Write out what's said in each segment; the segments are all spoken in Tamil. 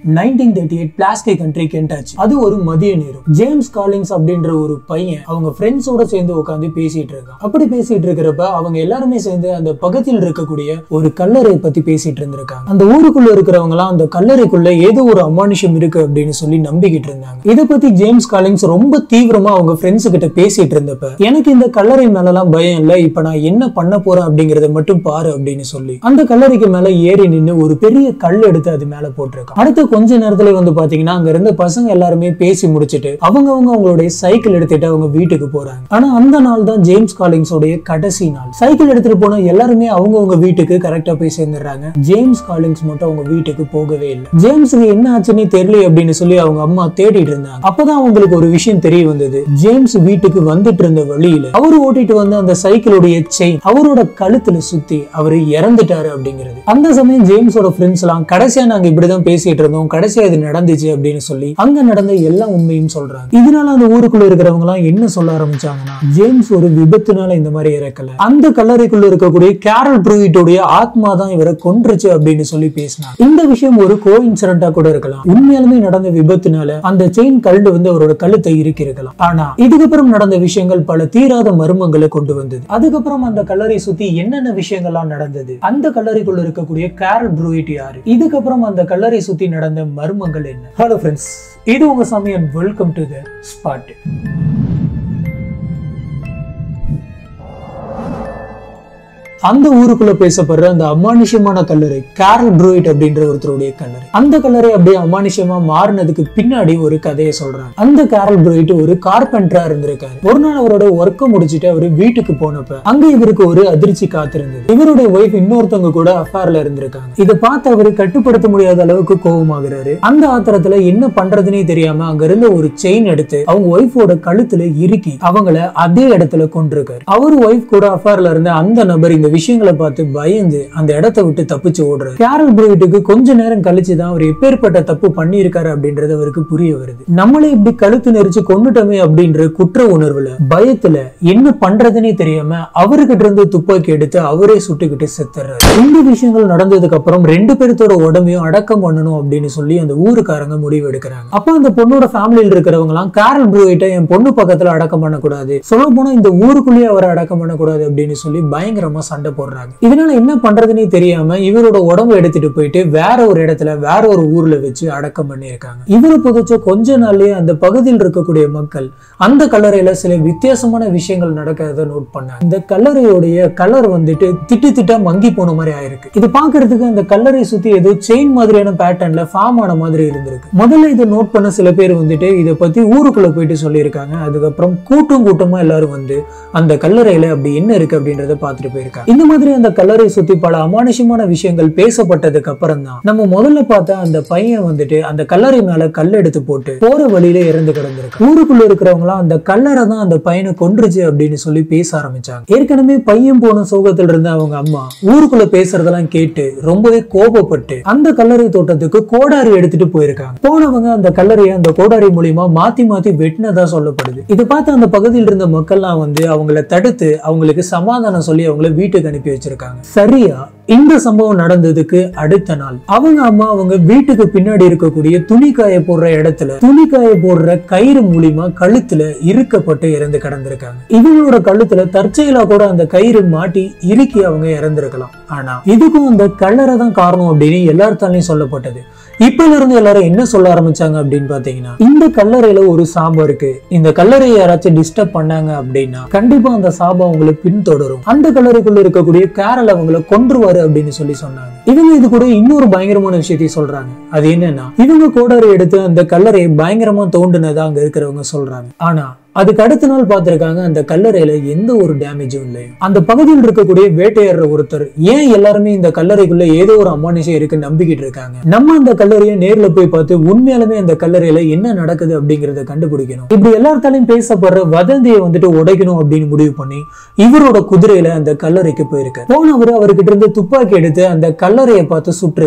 நைன்டீன் தேர்ட்டி எயிட் பிளாஸ்கே கண்ட்ரி கென்டாச்சு அது ஒரு மதிய நேரம் ஜேம்ஸ் காலிங்ஸ் அப்படின்ற ஒரு பையன் அவங்க ஃப்ரெண்ட்ஸோட சேர்ந்து உட்காந்து பேசிட்டு இருக்கான் அப்படி பேசிட்டு இருக்கிறப்ப அவங்க எல்லாருமே சேர்ந்து அந்த பக்கத்தில் இருக்கக்கூடிய ஒரு கல்லறை பத்தி பேசிட்டு இருந்திருக்காங்க அந்த ஊருக்குள்ள இருக்கிறவங்க எல்லாம் அந்த கல்லறைக்குள்ள ஏதோ ஒரு அமானுஷம் இருக்கு அப்படின்னு சொல்லி நம்பிக்கிட்டு இருந்தாங்க இதை பத்தி ஜேம்ஸ் காலிங்ஸ் ரொம்ப தீவிரமா அவங்க ஃப்ரெண்ட்ஸ் கிட்ட பேசிட்டு இருந்தப்ப எனக்கு இந்த கல்லறை மேலலாம் பயம் இல்ல இப்ப நான் என்ன பண்ண போறேன் அப்படிங்கறத மட்டும் பாரு அப்படின்னு சொல்லி அந்த கல்லறைக்கு மேல ஏறி நின்னு ஒரு பெரிய கல் எடுத்து அது மேல போட்டிருக்கான் அடுத்த கொஞ்ச நேரத்துல வந்து பாத்தீங்கன்னா அங்க இருந்த பசங்க எல்லாருமே பேசி முடிச்சிட்டு அவங்கவங்க அவங்களுடைய சைக்கிள் எடுத்துட்டு அவங்க வீட்டுக்கு போறாங்க ஆனா அந்த நாள் தான் ஜேம்ஸ் காலிங்ஸோடைய கடைசி நாள் சைக்கிள் எடுத்துட்டு போன எல்லாருமே அவங்கவங்க வீட்டுக்கு கரெக்டா போய் சேர்ந்துடுறாங்க ஜேம்ஸ் காலிங்ஸ் மட்டும் அவங்க வீட்டுக்கு போகவே இல்லை ஜேம்ஸுக்கு என்ன ஆச்சுன்னே தெரியல அப்படின்னு சொல்லி அவங்க அம்மா தேடிட்டு இருந்தாங்க அப்பதான் அவங்களுக்கு ஒரு விஷயம் தெரிய வந்தது ஜேம்ஸ் வீட்டுக்கு வந்துட்டு இருந்த வழியில அவர் ஓட்டிட்டு வந்த அந்த சைக்கிளுடைய செயின் அவரோட கழுத்துல சுத்தி அவர் இறந்துட்டாரு அப்படிங்கிறது அந்த சமயம் ஜேம்ஸோட ஃப்ரெண்ட்ஸ் எல்லாம் கடைசியா நாங்க இப்படிதான் பேசிட்டு இருந்தோம் கடைசியா இது நடந்துச்சு அப்படின்னு சொல்லி அங்க நடந்த எல்லா உண்மையும் சொல்றாங்க இதனால அந்த ஊருக்குள்ள இருக்கிறவங்க எல்லாம் என்ன சொல்ல ஆரம்பிச்சாங்கன்னா ஜேம்ஸ் ஒரு விபத்துனால இந்த மாதிரி இறக்கல அந்த கல்லறைக்குள்ள இருக்கக்கூடிய கேரல் ப்ரூவிட்டோடைய ஆத்மா தான் இவரை கொன்றுச்சு அப்படின்னு சொல்லி பேசினாங்க இந்த விஷயம் ஒரு கோ இன்சிடென்டா கூட இருக்கலாம் உண்மையாலுமே நடந்த விபத்துனால அந்த செயின் கல்டு வந்து அவரோட கழுத்தை இறுக்கி இருக்கலாம் ஆனா இதுக்கப்புறம் நடந்த விஷயங்கள் பல தீராத மர்மங்களை கொண்டு வந்தது அதுக்கப்புறம் அந்த கல்லறை சுத்தி என்னென்ன விஷயங்கள்லாம் நடந்தது அந்த கல்லறைக்குள்ள இருக்கக்கூடிய கேரல் ப்ரூயிட் யாரு இதுக்கப்புறம் அந்த கல்லறை சுத்தி நடந்த மர்மங்கள் என்ன ஹலோ ஃப்ரெண்ட்ஸ் இது உங்க சமயம் வெல்கம் டு த ஸ்பாட் அந்த ஊருக்குள்ள பேசப்படுற அந்த அமானுஷ்யமான கல்லறை கேரல் ப்ரூயிட் அப்படின்ற ஒருத்தருடைய கல்லறை அந்த கல்லறை அப்படியே அமானுஷ்யமா மாறினதுக்கு பின்னாடி ஒரு கதையை சொல்றாங்க அந்த கேரல் ப்ரூயிட் ஒரு கார்பெண்டரா இருந்திருக்காரு ஒரு நாள் அவரோட ஒர்க்கை முடிச்சுட்டு அவர் வீட்டுக்கு போனப்ப அங்க இவருக்கு ஒரு அதிர்ச்சி காத்திருந்தது இவருடைய ஒய்ஃப் இன்னொருத்தவங்க கூட அஃபேர்ல இருந்திருக்காங்க இதை பார்த்து அவரு கட்டுப்படுத்த முடியாத அளவுக்கு கோபமாகிறாரு அந்த ஆத்திரத்துல என்ன பண்றதுனே தெரியாம அங்க இருந்த ஒரு செயின் எடுத்து அவங்க ஒய்ஃபோட கழுத்துல இறுக்கி அவங்கள அதே இடத்துல கொண்டிருக்காரு அவர் ஒய்ஃப் கூட அஃபேர்ல இருந்த அந்த நபர் இந்த விஷயங்களை பார்த்து பயந்து அந்த இடத்தை விட்டு தப்பிச்சு ஓடுறாரு கேரல் ப்ரூவிட்டுக்கு கொஞ்ச நேரம் கழிச்சு தான் அவர் எப்பேற்பட்ட தப்பு பண்ணியிருக்காரு அப்படின்றது அவருக்கு புரிய வருது நம்மளே இப்படி கழுத்து நெரிச்சு கொண்டுட்டோமே அப்படின்ற குற்ற உணர்வுல பயத்துல என்ன பண்றதுனே தெரியாம அவர்கிட்ட இருந்து துப்பாக்கி எடுத்து அவரே சுட்டுக்கிட்டு செத்துறாரு இந்த விஷயங்கள் நடந்ததுக்கு அப்புறம் ரெண்டு பேர்த்தோட உடம்பையும் அடக்கம் பண்ணணும் அப்படின்னு சொல்லி அந்த ஊருக்காரங்க முடிவு எடுக்கிறாங்க அப்ப அந்த பொண்ணோட ஃபேமிலியில் இருக்கிறவங்க எல்லாம் கேரல் ப்ரூவிட்டை என் பொண்ணு பக்கத்துல அடக்கம் பண்ணக்கூடாது சொல்ல போனா இந்த ஊருக்குள்ளேயே அவரை அடக்கம் பண்ணக்கூடாது அப்படின்னு சொல்லி பயங்கரமா சண்டை போடுறாங்க இதனால என்ன பண்றதுன்னே தெரியாம இவரோட உடம்பு எடுத்துட்டு போயிட்டு வேற ஒரு இடத்துல வேற ஒரு ஊர்ல வச்சு அடக்கம் பண்ணியிருக்காங்க இவரை புதைச்ச கொஞ்ச நாள்லயே அந்த பகுதியில் இருக்கக்கூடிய மக்கள் அந்த கல்லறையில சில வித்தியாசமான விஷயங்கள் நடக்கிறத நோட் பண்ணாங்க இந்த கல்லறையோடைய கலர் வந்துட்டு திட்டு திட்டா மங்கி போன மாதிரி ஆயிருக்கு இது பாக்குறதுக்கு அந்த கல்லறை சுத்தி ஏதோ செயின் மாதிரியான பேட்டர்ன்ல ஃபார்ம் ஆன மாதிரி இருந்திருக்கு முதல்ல இதை நோட் பண்ண சில பேர் வந்துட்டு இதை பத்தி ஊருக்குள்ள போயிட்டு சொல்லியிருக்காங்க அதுக்கப்புறம் கூட்டம் கூட்டமா எல்லாரும் வந்து அந்த கல்லறையில அப்படி என்ன இருக்கு அப்படின்றத பார்த்துட்டு போயிருக்காங்க இந்த மாதிரி அந்த கல்லறை சுத்தி பல அமானுஷமான விஷயங்கள் பேசப்பட்டதுக்கு அப்புறம் தான் நம்ம முதல்ல பார்த்த அந்த பையன் வந்துட்டு அந்த கல்லறை மேல கல் எடுத்து போட்டு போற வழியில இறந்து கிடந்திருக்கு ஊருக்குள்ள இருக்கிறவங்களாம் அந்த கல்லறை தான் அந்த பையனை கொன்றுச்சு அப்படின்னு சொல்லி பேச ஆரம்பிச்சாங்க ஏற்கனவே பையன் போன சோகத்துல இருந்த அவங்க அம்மா ஊருக்குள்ள பேசுறதெல்லாம் கேட்டு ரொம்பவே கோபப்பட்டு அந்த கல்லறை தோட்டத்துக்கு கோடாரி எடுத்துட்டு போயிருக்காங்க போனவங்க அந்த கல்லறையை அந்த கோடாரி மூலியமா மாத்தி மாத்தி வெட்டினதா சொல்லப்படுது இதை பார்த்து அந்த பகுதியில் இருந்த மக்கள்லாம் வந்து அவங்கள தடுத்து அவங்களுக்கு சமாதானம் சொல்லி அவங்கள வீட்டுக்கு அனுப்பி வச்சிருக்காங்க சரியா இந்த சம்பவம் நடந்ததுக்கு அடுத்த நாள் அவங்க அம்மா அவங்க வீட்டுக்கு பின்னாடி இருக்கக்கூடிய துணி காய போடுற இடத்துல துணி காய போடுற கயிறு மூலியமா கழுத்துல இறுக்கப்பட்டு இறந்து கிடந்திருக்காங்க இவங்களோட கழுத்துல தற்செயலா கூட அந்த கயிறு மாட்டி இறுக்கி அவங்க இறந்திருக்கலாம் ஆனா இதுக்கும் அந்த கல்லறை தான் காரணம் அப்படின்னு எல்லாத்தாலையும் சொல்லப்பட்டது இப்பல இருந்து எல்லாரும் என்ன சொல்ல ஆரம்பிச்சாங்க அப்படின்னு பாத்தீங்கன்னா இந்த கல்லறையில ஒரு சாபம் இருக்கு இந்த கல்லறையை யாராச்சும் டிஸ்டர்ப் பண்ணாங்க அப்படின்னா கண்டிப்பா அந்த சாபம் அவங்களை பின்தொடரும் அந்த கல்லறைக்குள்ள இருக்கக்கூடிய கேரல் அவங்களை கொன்றுவாரு அப்படின்னு சொல்லி சொன்னாங்க இவங்க இது கூட இன்னொரு பயங்கரமான விஷயத்தையும் சொல்றாங்க அது என்னன்னா இவங்க கோடாரி எடுத்து அந்த கல்லறையை பயங்கரமா தோண்டுனதா அங்க இருக்கிறவங்க சொல்றாங்க ஆனா அதுக்கு அடுத்த நாள் பார்த்திருக்காங்க அந்த கல்லறையில எந்த ஒரு டேமேஜும் இல்லை அந்த பகுதியில் இருக்கக்கூடிய வேட்டையாடுற ஒருத்தர் ஏன் எல்லாருமே இந்த கல்லறைக்குள்ள ஏதோ ஒரு அமானுஷம் இருக்கு நம்பிக்கிட்டு இருக்காங்க நம்ம அந்த கல்லறையை நேர்ல போய் பார்த்து உண்மையாலுமே அந்த கல்லறையில என்ன நடக்குது அப்படிங்கறத கண்டுபிடிக்கணும் இப்படி எல்லாத்தாலையும் பேசப்படுற வதந்தியை வந்துட்டு உடைக்கணும் அப்படின்னு முடிவு பண்ணி இவரோட குதிரையில அந்த கல்லறைக்கு போயிருக்காரு போனவர் அவர்கிட்ட இருந்து துப்பாக்கி எடுத்து அந்த கல்லறையை பார்த்து சுட்டிருக்காரு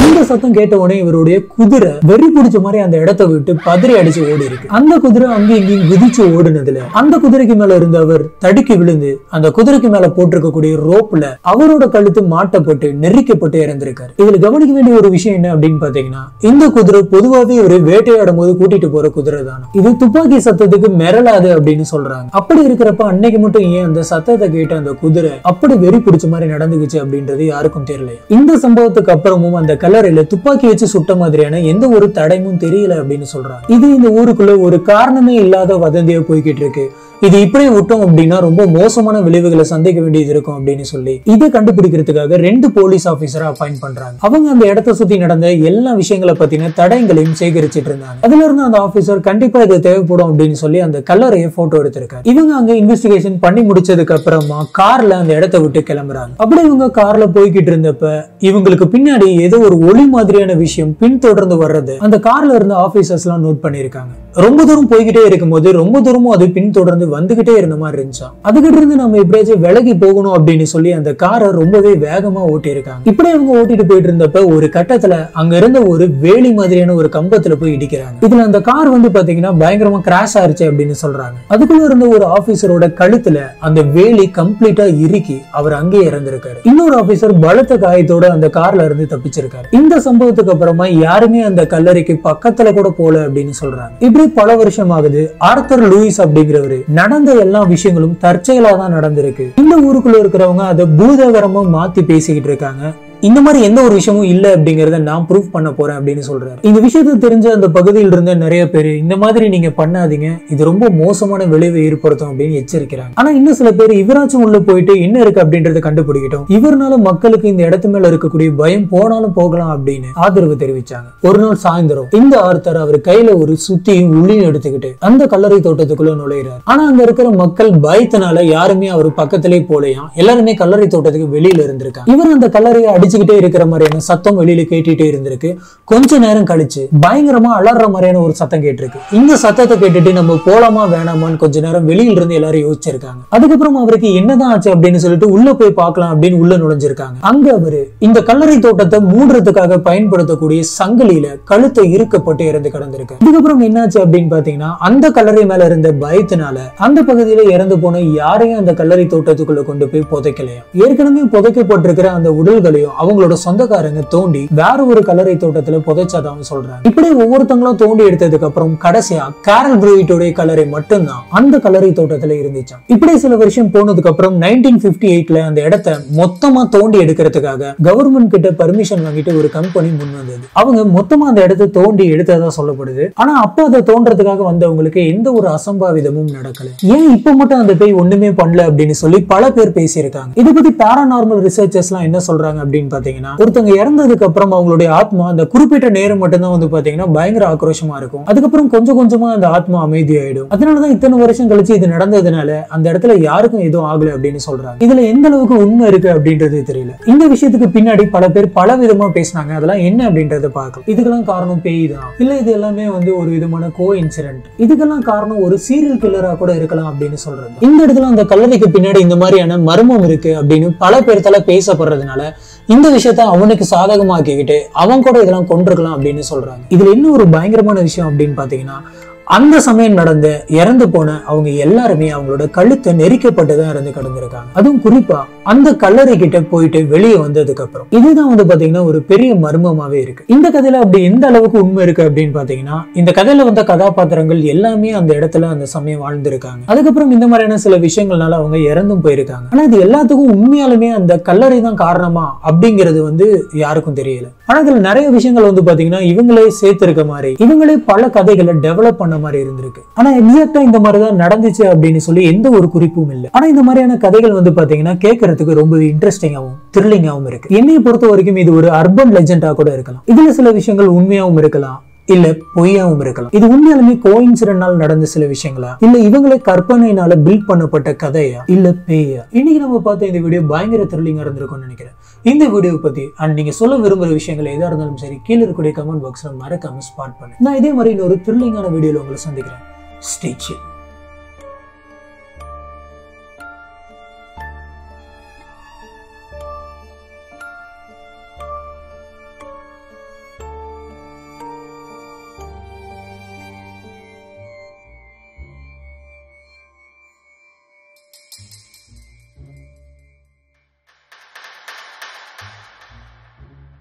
இந்த சத்தம் கேட்ட உடனே இவருடைய குதிரை வெறி பிடிச்ச மாதிரி அந்த இடத்தை விட்டு பதறி அடிச்சு ஓடி இருக்கு அந்த குதிரை அங்கேயும் இங்கேயும் குதிச்சு ஓடுனதுல அந்த குதிரைக்கு மேல இருந்த அவர் தடுக்கி விழுந்து அந்த குதிரைக்கு மேல போட்டிருக்கக்கூடிய ரோப்ல அவரோட கழுத்து மாட்டப்பட்டு நெரிக்கப்பட்டு இறந்திருக்காரு இதுல கவனிக்க வேண்டிய ஒரு விஷயம் என்ன அப்படின்னு பாத்தீங்கன்னா இந்த குதிரை பொதுவாகவே ஒரு வேட்டையாடும் போது கூட்டிட்டு போற குதிரை தான் இது துப்பாக்கி சத்தத்துக்கு மிரளாது அப்படின்னு சொல்றாங்க அப்படி இருக்கிறப்ப அன்னைக்கு மட்டும் ஏன் அந்த சத்தத்தை கேட்டு அந்த குதிரை அப்படி வெறி பிடிச்ச மாதிரி நடந்துக்குச்சு அப்படின்றது யாருக்கும் தெரியல இந்த சம்பவத்துக்கு அப்புறமும் அந்த கல்லறையில துப்பாக்கி வச்சு சுட்ட மாதிரியான எந்த ஒரு தடயமும் தெரியல அப்படின்னு சொல்றாங்க இது இந்த ஊருக்குள்ள ஒரு காரணமே இல்லாத வதந்தியா போய்கிட்டு இருக்கு இது இப்படியே விட்டோம் அப்படின்னா ரொம்ப மோசமான விளைவுகளை சந்திக்க வேண்டியது இருக்கும் அப்படின்னு சொல்லி இதை கண்டுபிடிக்கிறதுக்காக ரெண்டு போலீஸ் ஆபீசரை அப்பாயிண்ட் பண்றாங்க அவங்க அந்த இடத்த சுத்தி நடந்த எல்லா விஷயங்களை பத்தின தடயங்களையும் சேகரிச்சிட்டு இருந்தாங்க அதுல இருந்து அந்த ஆபீசர் கண்டிப்பா இது தேவைப்படும் அப்படின்னு சொல்லி அந்த கல்லறையை போட்டோ எடுத்திருக்காரு இவங்க அங்க இன்வெஸ்டிகேஷன் பண்ணி முடிச்சதுக்கு அப்புறமா கார்ல அந்த இடத்த விட்டு கிளம்புறாங்க அப்படி இவங்க கார்ல போய்கிட்டு இருந்தப்ப இவங்களுக்கு பின்னாடி ஏதோ ஒரு ஒளி மாதிரியான விஷயம் பின்தொடர்ந்து வர்றது அந்த கார்ல இருந்த ஆபீசர்ஸ் எல்லாம் நோட் பண்ணிருக்காங்க ரொம்ப தூரம் போய்கிட்டே இருக்கும்போது ரொம்ப தூரமும் அது பின்தொடர்ந்து வந்துகிட்டே இருந்த மாதிரி இருந்துச்சாம் அதுகிட்ட இருந்து நம்ம எப்படியாச்சும் விலகி போகணும் அப்படின்னு சொல்லி அந்த காரை ரொம்பவே வேகமா ஓட்டி இருக்காங்க இப்படி அவங்க ஓட்டிட்டு போயிட்டு இருந்தப்ப ஒரு கட்டத்துல அங்க இருந்த ஒரு வேலி மாதிரியான ஒரு கம்பத்துல போய் இடிக்கிறாங்க இதுல அந்த கார் வந்து பாத்தீங்கன்னா பயங்கரமா கிராஷ் ஆயிருச்சு அப்படின்னு சொல்றாங்க அதுக்குள்ள இருந்த ஒரு ஆபீசரோட கழுத்துல அந்த வேலி கம்ப்ளீட்டா இறுக்கி அவர் அங்கேயே இறந்திருக்காரு இன்னொரு ஆபீசர் பலத்த காயத்தோட அந்த கார்ல இருந்து தப்பிச்சிருக்காரு இந்த சம்பவத்துக்கு அப்புறமா யாருமே அந்த கல்லறைக்கு பக்கத்துல கூட போல அப்படின்னு சொல்றாங்க இப்படி பல வருஷம் ஆகுது ஆர்த்தர் லூயிஸ் அப்படிங்கிறவரு நடந்த எல்லா விஷயங்களும் தற்செயலா தான் நடந்திருக்கு இந்த ஊருக்குள்ள இருக்கிறவங்க அதை பூதகரமா மாத்தி பேசிக்கிட்டு இருக்காங்க இந்த மாதிரி எந்த ஒரு விஷயமும் இல்ல அப்படிங்கறத நான் ப்ரூவ் பண்ண போறேன் அப்படின்னு சொல்றாரு இந்த விஷயத்தை தெரிஞ்ச அந்த பகுதியில் இருந்த நிறைய பேர் இந்த மாதிரி நீங்க பண்ணாதீங்க இது ரொம்ப மோசமான விளைவை ஏற்படுத்தும் அப்படின்னு எச்சரிக்கிறாங்க ஆனா இன்னும் சில பேர் இவராச்சும் உள்ள போயிட்டு என்ன இருக்கு அப்படின்றத கண்டுபிடிக்கட்டும் இவர்னால மக்களுக்கு இந்த இடத்து மேல இருக்கக்கூடிய பயம் போனாலும் போகலாம் அப்படின்னு ஆதரவு தெரிவிச்சாங்க ஒரு நாள் சாயந்தரம் இந்த ஆர்த்தர் அவர் கையில ஒரு சுத்தியும் உள்ளியும் எடுத்துக்கிட்டு அந்த கல்லறை தோட்டத்துக்குள்ள நுழையிறாரு ஆனா அங்க இருக்கிற மக்கள் பயத்தினால யாருமே அவர் பக்கத்திலே போலையாம் எல்லாருமே கல்லறை தோட்டத்துக்கு வெளியில இருந்திருக்காங்க இவர் அந்த கல்லறையை அடிச்சுக்கிட்டே இருக்கிற மாதிரியான சத்தம் வெளியில கேட்டுட்டே இருந்திருக்கு கொஞ்ச நேரம் கழிச்சு பயங்கரமா அலற மாதிரியான ஒரு சத்தம் கேட்டிருக்கு இந்த சத்தத்தை கேட்டுட்டு நம்ம போலாமா வேணாமான்னு கொஞ்ச நேரம் வெளியில இருந்து எல்லாரும் யோசிச்சிருக்காங்க அதுக்கப்புறம் அவருக்கு என்னதான் ஆச்சு அப்படின்னு சொல்லிட்டு உள்ள போய் பார்க்கலாம் அப்படின்னு உள்ள நுழைஞ்சிருக்காங்க அங்க அவரு இந்த கல்லறை தோட்டத்தை மூடுறதுக்காக பயன்படுத்தக்கூடிய சங்கிலியில கழுத்தை இறுக்கப்பட்டு இறந்து கிடந்திருக்கு இதுக்கப்புறம் என்னாச்சு அப்படின்னு பாத்தீங்கன்னா அந்த கல்லறை மேல இருந்த பயத்தினால அந்த பகுதியில இறந்து போன யாரையும் அந்த கல்லறை தோட்டத்துக்குள்ள கொண்டு போய் புதைக்கலையா ஏற்கனவே புதைக்கப்பட்டிருக்கிற அந்த உடல்களையும் அவங்களோட சொந்தக்காரங்க தோண்டி வேற ஒரு கல்லறை தோட்டத்துல புதைச்சதாவும் சொல்றாங்க இப்படி ஒவ்வொருத்தங்களும் தோண்டி எடுத்ததுக்கு அப்புறம் கடைசியா கேரல் ப்ரூயிட்டோடைய கல்லறை மட்டும்தான் அந்த கல்லறை தோட்டத்துல இருந்துச்சாம் இப்படி சில வருஷம் போனதுக்கு அப்புறம் நைன்டீன் பிப்டி எயிட்ல அந்த இடத்த மொத்தமா தோண்டி எடுக்கிறதுக்காக கவர்மெண்ட் கிட்ட பர்மிஷன் வாங்கிட்டு ஒரு கம்பெனி முன் வந்தது அவங்க மொத்தமா அந்த இடத்தை தோண்டி எடுத்ததா சொல்லப்படுது ஆனா அப்ப அதை தோன்றதுக்காக வந்தவங்களுக்கு எந்த ஒரு அசம்பாவிதமும் நடக்கல ஏன் இப்ப மட்டும் அந்த பேய் ஒண்ணுமே பண்ணல அப்படின்னு சொல்லி பல பேர் பேசியிருக்காங்க இதை பத்தி பேரானார்மல் ரிசர்ச்சர்ஸ் எல்லாம் என்ன சொல்றாங்க அப்படின்னு பாத்தீங்கன்னா ஒருத்தவங்க இறந்ததுக்கு அப்புறம் அவங்களுடைய ஆத்மா அந்த குறிப்பிட்ட நேரம் மட்டும்தான் வந்து பாத்தீங்கன்னா பயங்கர ஆக்ரோஷமா இருக்கும் அதுக்கப்புறம் கொஞ்சம் கொஞ்சமா அந்த ஆத்மா அமைதியாயிடும் அதனாலதான் இத்தனை வருஷம் கழிச்சு இது நடந்ததுனால அந்த இடத்துல யாருக்கும் எதுவும் ஆகல அப்படின்னு சொல்றாங்க இதுல எந்த அளவுக்கு உண்மை இருக்கு அப்படின்றது தெரியல இந்த விஷயத்துக்கு பின்னாடி பல பேர் பல விதமா பேசினாங்க அதெல்லாம் என்ன அப்படின்றத பார்க்கலாம் இதுக்கெல்லாம் காரணம் பேய் தான் இல்ல இது எல்லாமே வந்து ஒரு விதமான கோ இன்சிடென்ட் இதுக்கெல்லாம் காரணம் ஒரு சீரியல் கில்லரா கூட இருக்கலாம் அப்படின்னு சொல்றது இந்த இடத்துல அந்த கல்லறைக்கு பின்னாடி இந்த மாதிரியான மர்மம் இருக்கு அப்படின்னு பல பேர்த்தால பேசப்படுறதுனால இந்த விஷயத்த அவனுக்கு சாதகமாக்கிக்கிட்டு அவன் கூட இதெல்லாம் கொண்டிருக்கலாம் அப்படின்னு சொல்றாங்க இதுல இன்னும் ஒரு பயங்கரமான விஷயம் அப்படின்னு பாத்தீங்கன்னா அந்த சமயம் நடந்த இறந்து போன அவங்க எல்லாருமே அவங்களோட கழுத்தை நெரிக்கப்பட்டு தான் இறந்து கிடந்திருக்காங்க அதுவும் குறிப்பா அந்த கல்லறை கிட்ட போயிட்டு வெளியே வந்ததுக்கு அப்புறம் இதுதான் வந்து பாத்தீங்கன்னா ஒரு பெரிய மர்மமாவே இருக்கு இந்த கதையில அப்படி எந்த அளவுக்கு உண்மை இருக்கு அப்படின்னு பாத்தீங்கன்னா இந்த கதையில வந்த கதாபாத்திரங்கள் எல்லாமே அந்த இடத்துல அந்த சமயம் வாழ்ந்திருக்காங்க அதுக்கப்புறம் இந்த மாதிரியான சில விஷயங்கள்னால அவங்க இறந்தும் போயிருக்காங்க ஆனா இது எல்லாத்துக்கும் உண்மையாலுமே அந்த கல்லறை தான் காரணமா அப்படிங்கிறது வந்து யாருக்கும் தெரியல ஆனா இதுல நிறைய விஷயங்கள் வந்து பாத்தீங்கன்னா இவங்களே சேர்த்திருக்க மாதிரி இவங்களே பல கதைகளை டெவலப் பண்ண மாதிரி இருந்திருக்கு ஆனா எக்ஸாக்டா இந்த மாதிரி தான் நடந்துச்சு அப்படின்னு சொல்லி எந்த ஒரு குறிப்பும் இல்லை ஆனா இந்த மாதிரியான கதைகள் வந்து பாத்தீங்கன்னா கேட்கறதுக்கு ரொம்ப இன்ட்ரெஸ்டிங்காகவும் த்ரில்லிங்காகவும் இருக்கு என்னைய பொறுத்த வரைக்கும் இது ஒரு அர்பன் லெஜெண்டா கூட இருக்கலாம் இதுல சில விஷயங்கள் உண்மையாகவும் இருக்கலாம் இல்ல பொய்யாவும் இருக்கலாம் இது உண்மையாலுமே கோயின்சிடனால் நடந்த சில விஷயங்களா இல்ல இவங்களே கற்பனையினால பில்ட் பண்ணப்பட்ட கதையா இல்ல பேயா இன்னைக்கு நம்ம பார்த்த இந்த வீடியோ பயங்கர த்ரில்லிங்கா இருந்திருக்கும்னு நினைக்கிறேன் இந்த வீடியோ பத்தி அண்ட் நீங்க சொல்ல விரும்புற விஷயங்கள் எதா இருந்தாலும் சரி கீழே இருக்கக்கூடிய கமெண்ட் பாக்ஸ்ல மறக்காம ஸ்பாட் பண்ணு நான் இதே மாதிரி இன்னொரு த்ரில்லிங்கான வீடியோல உங்களை சந்திக்கிறேன் ஸ்டேச்சு